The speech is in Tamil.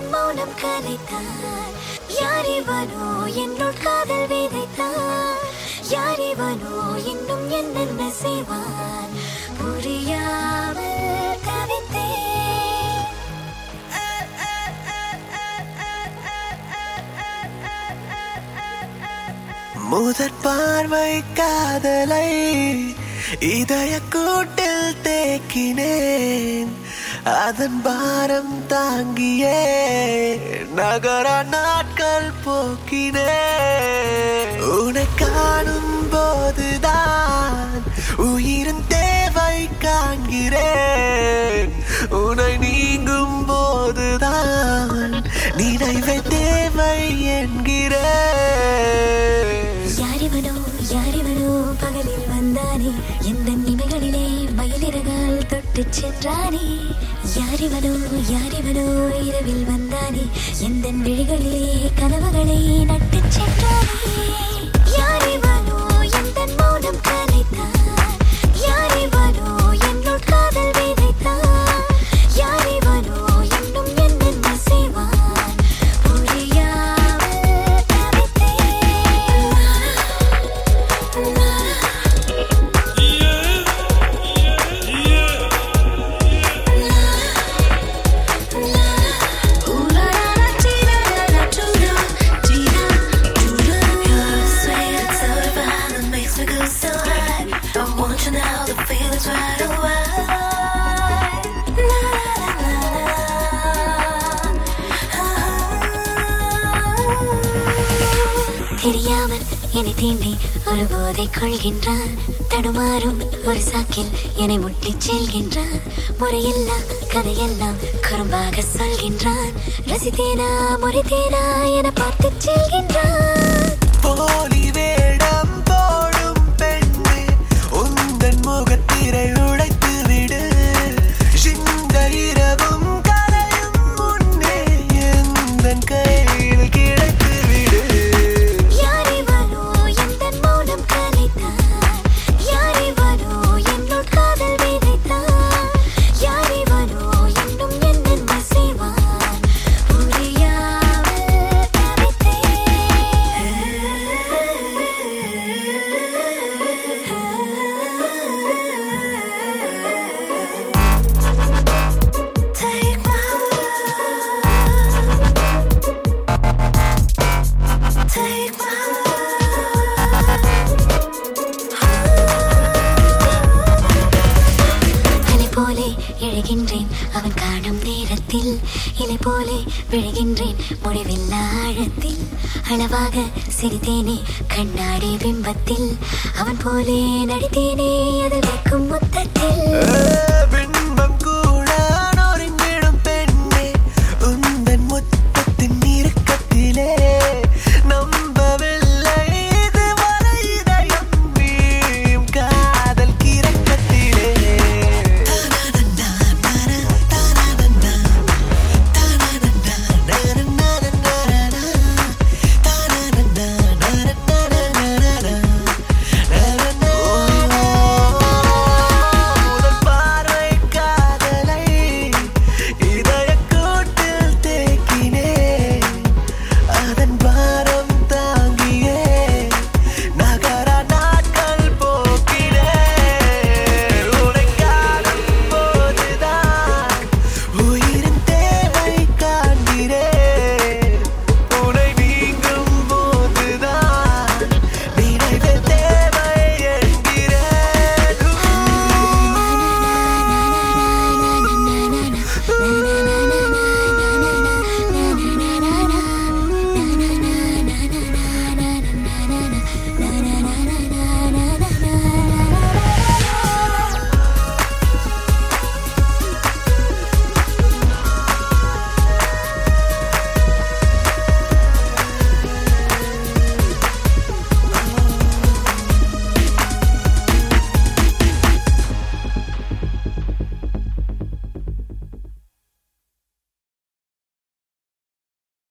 மௌனம் கலைத்தான் யாரிவனோ என்னுள் காதல் விதைத்தான் யாரிவனோ இன்னும் என்னென்ன செய்வான் புரியாமல் தவித்தேன் முதற் பார்வை காதலை இதய கூட்டில் தேக்கினேன் அதன் பாரம் தாங்கியே நகர நாட்கள் போக்கினேன் உன்னை காணும் போதுதான் உயிரின் தேவை காண்கிறேன் உன்னை நீங்கும் போதுதான் நினைவை தேவை என்கிறேன் யாரிவனோ யாரிவனோ பகலில் வந்தானே எந்த நிமைகளிலே மயிலிறகால் தொட்டு சென்றானே யாரிவனோ யாரிவனோ இரவில் வந்தானே எந்த விழிகளிலே கனவுகளை நட்டு சென்றானே யாரிவனோ எந்த மௌனம் கலைத்தான் யாரிவனோ என்னுள் காதல் விதைத்தான் யாரிவனோ இன்னும் என்னென்ன செய்வான் புரியாமல் தவித்தேன் தெரியாமல் என்னை தீண்டி ஒரு போதை கொள்கின்றான் தடுமாறும் ஒரு சாக்கில் என்னை முட்டிச் செல்கின்றான் முறையில்லா கதையெல்லாம் குறும்பாக சொல்கின்றான் ரசித்தேனா முறைத்தேனா என பார்த்து செல்கின்றான் போலி வேடம் போடும் பெண்ணே உந்தன் முகத்திரை உடைத்து விடு இந்த இரவும் கலையும் முன்னே எந்தன் கையில் கிடைத்து விடு யாரிவனோ எந்தன் மௌனம் கலைத்தான் யாரிவனோ என்னுள் காதல் விதைத்தான் யாரிவனோ இன்னும் என்னென்ன செய்வான் புரியாமல் தவித்தேன் Take my Take அலை போலே எழுகின்றேன் அவன் காணும் நேரத்தில் இலை போலே விழுகின்றேன் முடிவில்லா ஆழத்தில் அளவாக சிரித்தேனே கண்ணாடி பிம்பத்தில் அவன் போலே நடித்தேனே அதில் வைக்கும் முத்தத்தில்